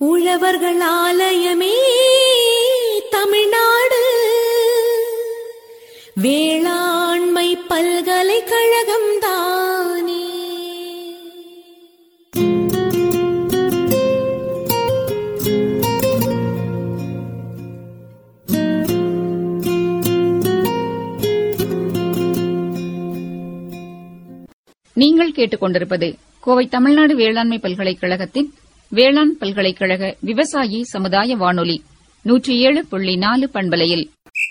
உழவர்கள் ஆலயமே தமிழ்நாடு வேளாண்மை பல்கலைக்கழகம் தானே நீங்கள் கேட்டுக்கொண்டிருப்பது கோவை தமிழ்நாடு வேளாண்மை பல்கலைக்கழகத்தின் வேளாண் பல்கலைக்கழக விவசாயி சமுதாய வானொலி நூற்றி ஏழு புள்ளி நாலு பண்பலையில்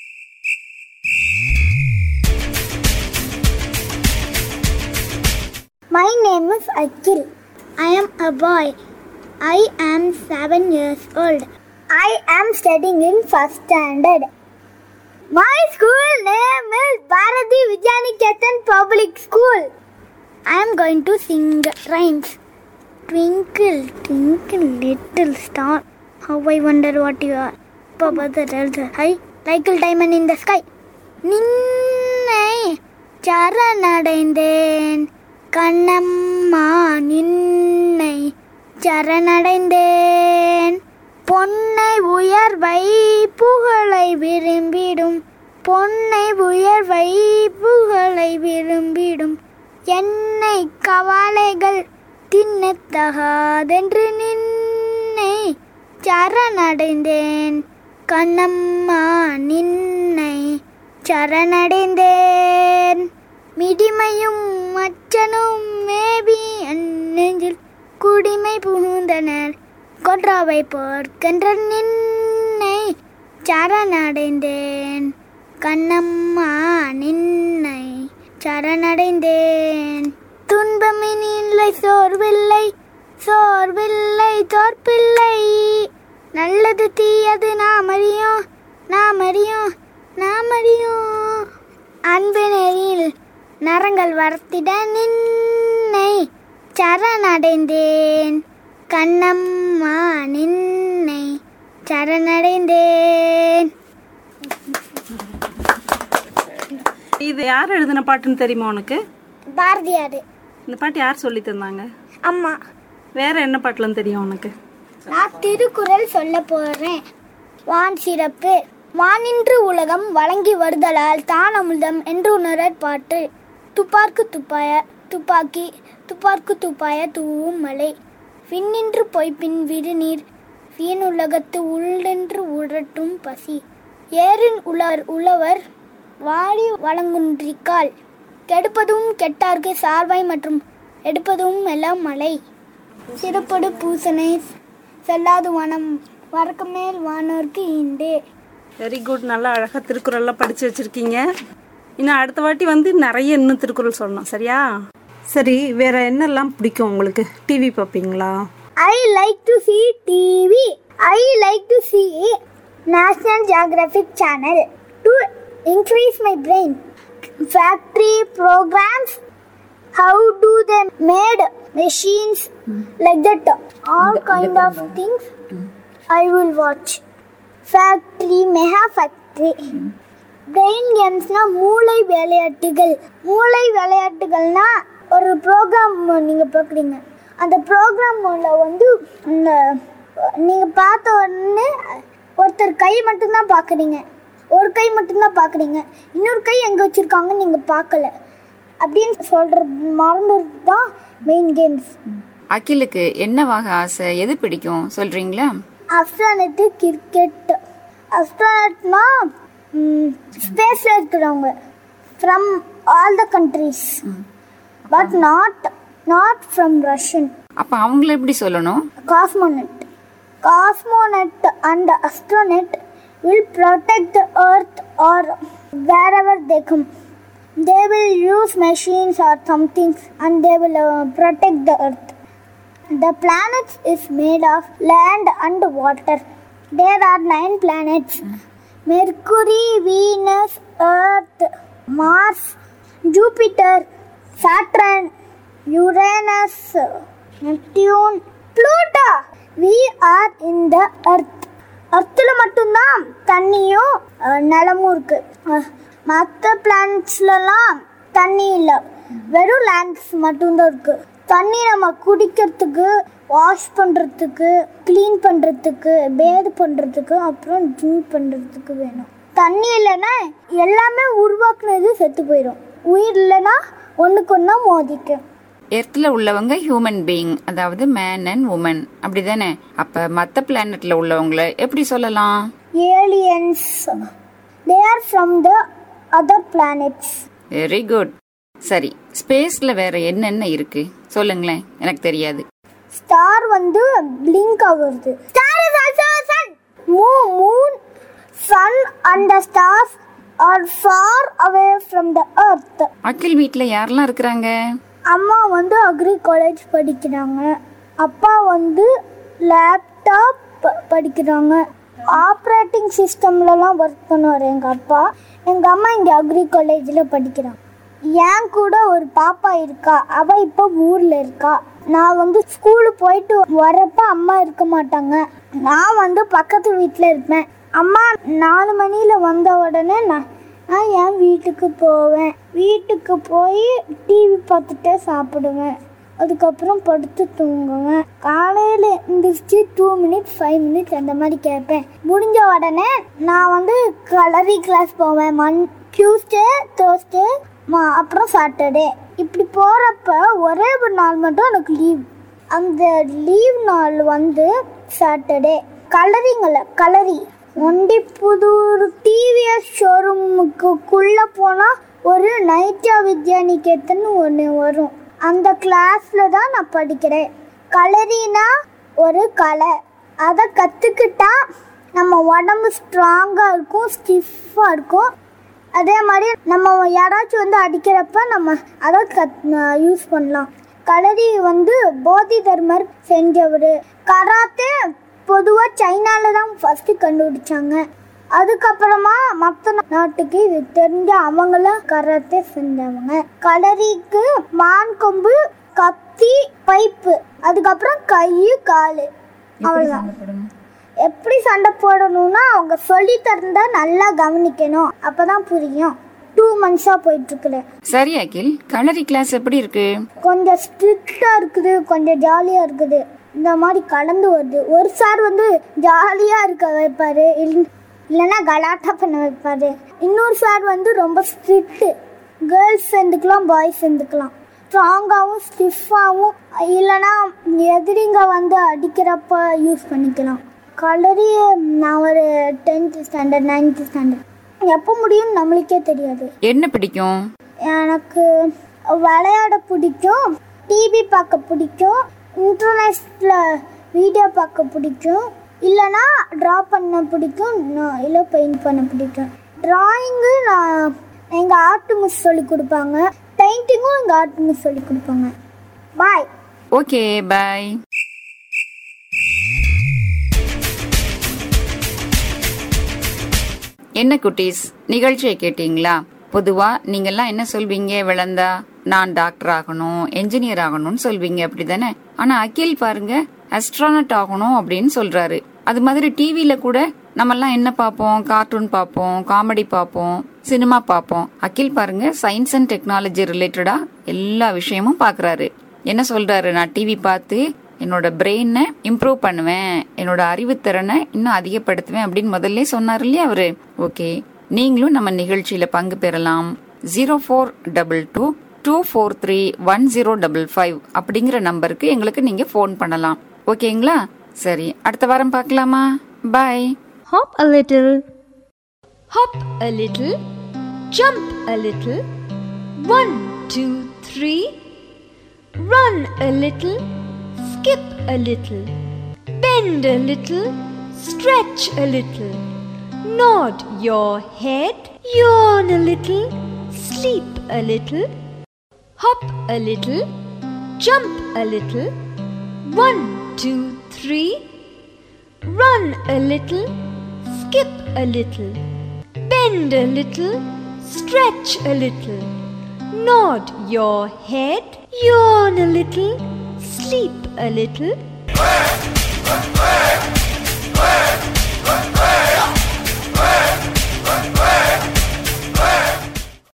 My name is Akhil. I am a boy. I am seven years old. I am studying in first standard. My school name is Bharati Vidyaniketan Public School. I am going to sing rhymes. Twinkle, twinkle, little star. How I wonder what you are. Papa the tells high, like a diamond in the sky. நின்னை சரணடைந்தேன் கண்ணம்மா நின்னை சரணடைந்தேன் பொன்னை உயர்வை புகழை விரும்பிடும் பொன்னை உயர்வை புகழை விரும்பிடும் என்னை கவலைகள் தின்னத்தகாதென்று நின்னை சரணடைந்தேன் கண்ணம்மா நின்னை சரணடைந்தேன் மிடிமையும் அச்சனும் மேபி நெஞ்சில் குடிமை புகுந்தனர் கொன்றாவை போர்க்கின்ற நின்னை சரணடைந்தேன் கண்ணம்மா நின்னை சரணடைந்தேன் துன்பமினில்லை சோர்வில்லை சோர்வில்லை தோற்பில்லை நல்லது தீயது நாம் அறியோம் நாம் அறியோம் நாம் அறியோம் அன்பு நெறியில் நரங்கள் வர்த்திட நின்னை சரணடைந்தேன் கண்ணம்மா நின்னை சரணடைந்தேன் இது யார் எழுதின பாட்டுன்னு தெரியுமா உனக்கு பாரதியார் இந்த பாட்டு யார் சொல்லி தந்தாங்க அம்மா வேற என்ன பாட்டுலாம் தெரியும் உனக்கு நான் திருக்குறள் சொல்ல போறேன் வான் சிறப்பு வானின்று உலகம் வழங்கி வருதலால் தான் அமுதம் என்று உணரற் பாட்டு துப்பார்க்கு துப்பாய துப்பாக்கி துப்பார்க்கு துப்பாய தூவும் மலை விண்ணின்று பொய்ப்பின் விடுநீர் வீண் உலகத்து உள்ளென்று உரட்டும் பசி ஏரின் உலர் உழவர் வாடி வழங்குன்றிக்கால் கெடுப்பதும் கெட்டார்க்கு சார்வாய் மற்றும் எடுப்பதும் எல்லாம் மலை சிறப்படு பூசனை செல்லாது வனம் வரக்கு மேல் வானோர்க்கு ஈண்டு வெரி குட் நல்லா அழகா திருக்குறள்லாம் படிச்சு வச்சிருக்கீங்க இன்னும் அடுத்த வாட்டி வந்து நிறைய இன்னும் திருக்குறள் சொல்லணும் சரியா சரி வேற என்னெல்லாம் பிடிக்கும் உங்களுக்கு டிவி பார்ப்பீங்களா I like to see TV I like to see National Geographic channel to increase my brain factory programmes how do they made machines like that all kind of things i will watch factory mega factory brain கேம்ஸ்னா மூளை விளையாட்டுகள் மூளை விளையாட்டுகள்னா ஒரு program நீங்க பார்க்குறீங்க அந்த ப்ரோக்ராம்ல வந்து அந்த நீங்க பார்த்த உடனே ஒருத்தர் கை மட்டும்தான் பார்க்குறீங்க ஒரு கை மட்டும்தான் பார்க்குறீங்க இன்னொரு கை எங்கே வச்சுருக்காங்கன்னு நீங்கள் பார்க்கல அப்படின்னு சொல்கிறது மறந்துறது தான் மெயின் கேம்ஸ் அகிலுக்கு என்னவாக ஆசை எது பிடிக்கும் சொல்றீங்களா அஸ்ட்ரானட்டு கிரிக்கெட் அஸ்ட்ரானட்னா ஸ்பேஸில் இருக்கிறவங்க from all the countries but not not from Russian அப்ப அவங்கள எப்படி சொல்லணும் cosmonaut. Cosmonaut and astronaut will protect the Earth or wherever they come. They will use machines or something and they will uh, protect the Earth. The planets is made of land and water. There are nine planets. Mercury, Venus, Earth, Mars, Jupiter, Saturn, Uranus, Neptune, Pluto. We are in the Earth. அர்த்தில் மட்டும்தான் தண்ணியும் அஹ், நிலமும் இருக்கு மற்ற பிளானட்ஸ்லலாம் தண்ணி இல்லை வெறும் lands மட்டும்தான் இருக்கு தண்ணி நம்ம குடிக்கிறதுக்கு வாஷ் பண்ணுறதுக்கு க்ளீன் பண்ணுறதுக்கு பேது பண்ணுறதுக்கு அப்புறம் ட்ரிங்க் பண்ணுறதுக்கு வேணும் தண்ணி இல்லைன்னா எல்லாமே உருவாக்குனது செத்து போயிடும் உயிர் இல்லைன்னா ஒன்றுக்கு ஒன்றா மோதிக்கும் எர்த்ல உள்ளவங்க ஹியூமன் பீயிங் அதாவது மேன் அண்ட் உமன் அப்படிதானே அப்ப மத்த பிளானட்ல உள்ளவங்கள எப்படி சொல்லலாம் aliens they are from the other planets very good சரி ஸ்பேஸ்ல வேற என்னென்ன இருக்கு சொல்லுங்களேன் எனக்கு தெரியாது ஸ்டார் வந்து பிளிங்க் ஆகுறது star is also sun moon moon sun and the stars are far away from the earth அக்கில் வீட்ல யாரெல்லாம் இருக்கிறாங்க அம்மா வந்து அக்ரி காலேஜ் படிக்கிறாங்க அப்பா வந்து லேப்டாப் படிக்கிறாங்க ஆப்ரேட்டிங் சிஸ்டம்லலாம் ஒர்க் பண்ணுவார் எங்கள் அப்பா எங்கள் அம்மா இங்கே அக்ரி காலேஜில் படிக்கிறாங்க என் கூட ஒரு பாப்பா இருக்கா அவ இப்போ ஊரில் இருக்கா நான் வந்து ஸ்கூலு போயிட்டு வரப்ப அம்மா இருக்க மாட்டாங்க நான் வந்து பக்கத்து வீட்டில் இருப்பேன் அம்மா நாலு மணியில் வந்த உடனே நான் நான் என் வீட்டுக்கு போவேன் வீட்டுக்கு போய் டிவி பார்த்துட்டே சாப்பிடுவேன் அதுக்கப்புறம் படுத்து தூங்குவேன் காலையில் எந்திரிச்சு டூ மினிட்ஸ் ஃபைவ் மினிட்ஸ் அந்த மாதிரி கேட்பேன் முடிஞ்ச உடனே நான் வந்து கலரி கிளாஸ் போவேன் மண் டியூஸ்டே தேர்ஸ்டே அப்புறம் சாட்டர்டே இப்படி போகிறப்ப ஒரே ஒரு நாள் மட்டும் எனக்கு லீவ் அந்த லீவ் நாள் வந்து சாட்டர்டே கலரிங்கல்ல கலரி ஒண்டி புதூர் டிவிஎஸ் ஷோரூமுக்குள்ள போனால் ஒரு நைத்யா வித்யானிகேத்தன் ஒன்று வரும் அந்த கிளாஸில் தான் நான் படிக்கிறேன் கலரினா ஒரு கலை அதை கற்றுக்கிட்டா நம்ம உடம்பு ஸ்ட்ராங்காக இருக்கும் ஸ்டிஃபாக இருக்கும் அதே மாதிரி நம்ம யாராச்சும் வந்து அடிக்கிறப்ப நம்ம அதை கத் யூஸ் பண்ணலாம் கலரி வந்து போதி தர்மர் செஞ்சவர் கராத்தே பொதுவாக சைனால தான் ஃபஸ்ட்டு கண்டுபிடிச்சாங்க அதுக்கப்புறமா மற்ற நாட்டுக்கு இது தெரிஞ்ச அவங்களும் கராத்தே செஞ்சவங்க கலரிக்கு மான் கொம்பு கத்தி பைப்பு அதுக்கப்புறம் கை கால் அவ்வளோதான் எப்படி சண்டை போடணும்னா அவங்க சொல்லி தந்தா நல்லா கவனிக்கணும் அப்பதான் புரியும் டூ மந்த்ஸா போயிட்டு இருக்கிறேன் சரி அகில் களரி கிளாஸ் எப்படி இருக்கு கொஞ்சம் ஸ்ட்ரிக்டா இருக்குது கொஞ்சம் ஜாலியா இருக்குது இந்த மாதிரி கலந்து வருது ஒரு சார் வந்து ஜாலியா இருக்க வைப்பாரு இல்- இல்லைன்னா கலாட்டா பண்ண வைப்பாரு இன்னொரு சார் வந்து ரொம்ப ஸ்ட்ரிக்ட் கேர்ள்ஸ் சேர்ந்துக்கலாம் பாய்ஸ் சேர்ந்துக்கலாம் ஸ்ட்ராங்காகவும் ஸ்டிஃபாகவும் இல்லைன்னா எதிரிங்க வந்து அடிக்கிறப்ப யூஸ் பண்ணிக்கலாம் கலரி நான் ஒரு டென்த்து ஸ்டாண்டர்ட் நைன்த்து ஸ்டாண்டர்ட் எப்போ முடியும்னு நம்மளுக்கே தெரியாது என்ன பிடிக்கும் எனக்கு விளையாட பிடிக்கும் டிவி பார்க்க பிடிக்கும் இன்டர்நெட்டில் வீடியோ பார்க்க பிடிக்கும் இல்லைன்னா ட்ரா பண்ண பிடிக்கும் நான் இல்லை பெயிண்ட் பண்ண பிடிக்கும் ட்ராயிங்கு நான் எங்கள் ஆர்ட் மிஸ் சொல்லி கொடுப்பாங்க பெயிண்டிங்கும் எங்கள் ஆர்ட் மிஸ் சொல்லி கொடுப்பாங்க பாய் ஓகே பாய் என்ன குட்டீஸ் நிகழ்ச்சியை கேட்டீங்களா பொதுவா நீங்கெல்லாம் என்ன சொல்வீங்க விளந்தா நான் டாக்டர் ஆகணும் என்ஜினியர் ஆகணும்னு சொல்வீங்க அப்படிதானே ஆனா அகில் பாருங்க அஸ்ட்ரானட் ஆகணும் அப்படின்னு சொல்றாரு அது மாதிரி டிவில கூட நம்மெல்லாம் என்ன பார்ப்போம் கார்ட்டூன் பார்ப்போம் காமெடி பார்ப்போம் சினிமா பார்ப்போம் அகில் பாருங்க சயின்ஸ் அண்ட் டெக்னாலஜி ரிலேட்டடா எல்லா விஷயமும் பாக்குறாரு என்ன சொல்றாரு நான் டிவி பார்த்து என்னோட பிரெயினை இம்ப்ரூவ் பண்ணுவேன் என்னோட அறிவுத்திறனை இன்னும் அதிகப்படுத்துவேன் அப்படின்னு முதல்ல சொன்னார் இல்லையா அவரு ஓகே நீங்களும் நம்ம நிகழ்ச்சியில பங்கு பெறலாம் zero four double two two four three one zero double five அப்படிங்கிற நம்பருக்கு எங்களுக்கு நீங்க ஃபோன் பண்ணலாம் ஓகேங்களா சரி அடுத்த வாரம் பார்க்கலாமா பாய் Hop a little. Hop a little. Jump a little. One, two, three. Run a little. Skip a little. Bend a little. Stretch a little. Nod your head. Yawn a little. Sleep a little. Hop a little. Jump a little. One, two, three. Run a little, skip a little, bend a little, stretch a little, nod your head, yawn a little, sleep a little.